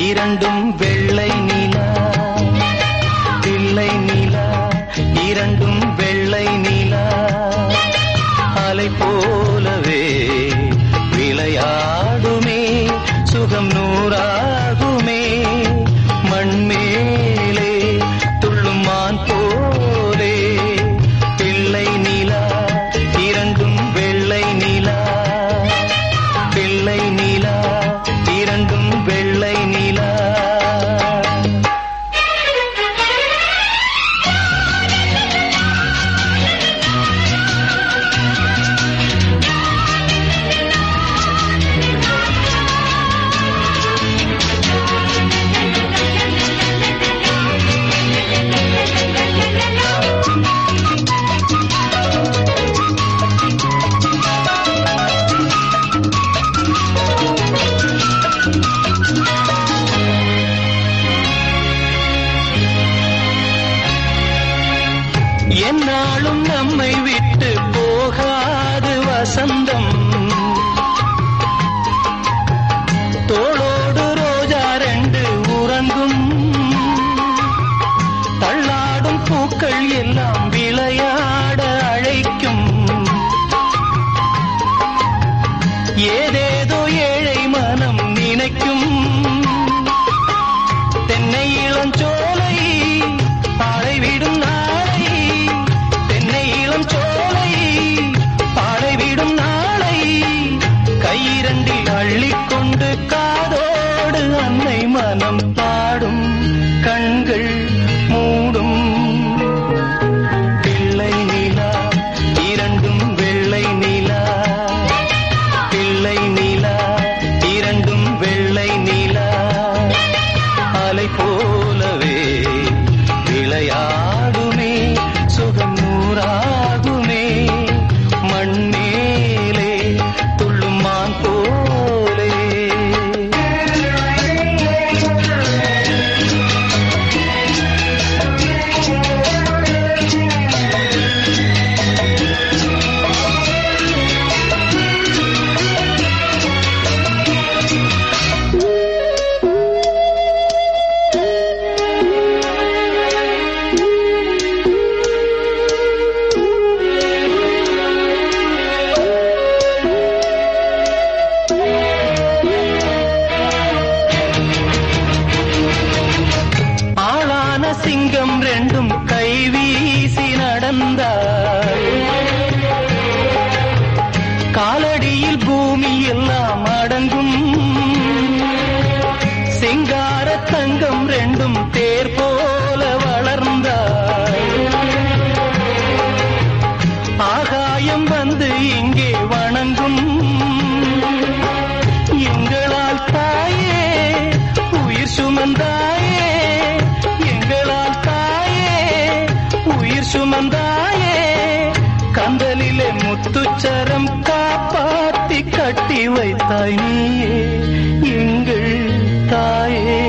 இரண்டும் வெள்ளை நிலா பிள்ளை நிலா இரண்டும் வெள்ளை நிலா அலை போலவே விளையாடுமே சுகம் நூறாகுமே மண்மேலே துள்ளும் மான் போலே பிள்ளை நிலா இரண்டும் வெள்ளை நிலா பிள்ளை நிலா இரண்டும் வெள்ளை நிலா என்னாலும் நம்மை விட்டு போகாது வசந்தம் தோளோடு ரோஜா ரெண்டு உறங்கும் தள்ளாடும் பூக்கள் எல்லாம் விளையாட அழைக்கும் ஏதேதோ ஏழை மனம் நினைக்கும் தென்னை இளஞ்சோலை பாழைவிடும் நாளை தென்னை இளஞ்சோலை பாழைவிடும் நாளை கையிரண்டில் அள்ளிக்கொண்டு காதோடு அன்னை மனம் பாடும் கண்கள் மூடும் பிள்ளை நிலா இரண்டும் வெள்ளை நிலா பிள்ளை நிலா இரண்டும் வெள்ளை நிலா அலை போலவே விளையாடுமே சுகம் நூறாகுமே மண்மேலே துள்ளும் மான் போலே ஆளான சிங்கம் ரெண்டும் கை வீசி நடந்தார் காலடியில் பூமி எல்லாம் அடங்கும் சிங்கார தங்கம் ரெண்டும் தேர் போல வளர்ந்தார் ஆகாயம் வந்து இங்கே வணங்கும் எங்களால் தாயே உயிர் சுமந்தாயே எங்களால் தாயே உயிர் சுமந்தாயே கந்தலிலே முத்துச்சரம் காப்பாத்தி கட்டி வைத்தாய் நீயே எங்கள் தாயே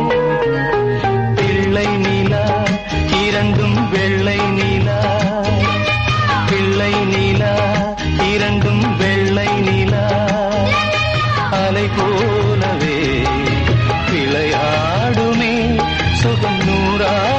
பிள்ளை நிலா இரண்டும் வெள்ளை நிலா பிள்ளை நிலா இரண்டும் வெள்ளை நிலா அலை போலவே விளையாடுமே சுகம் நூறா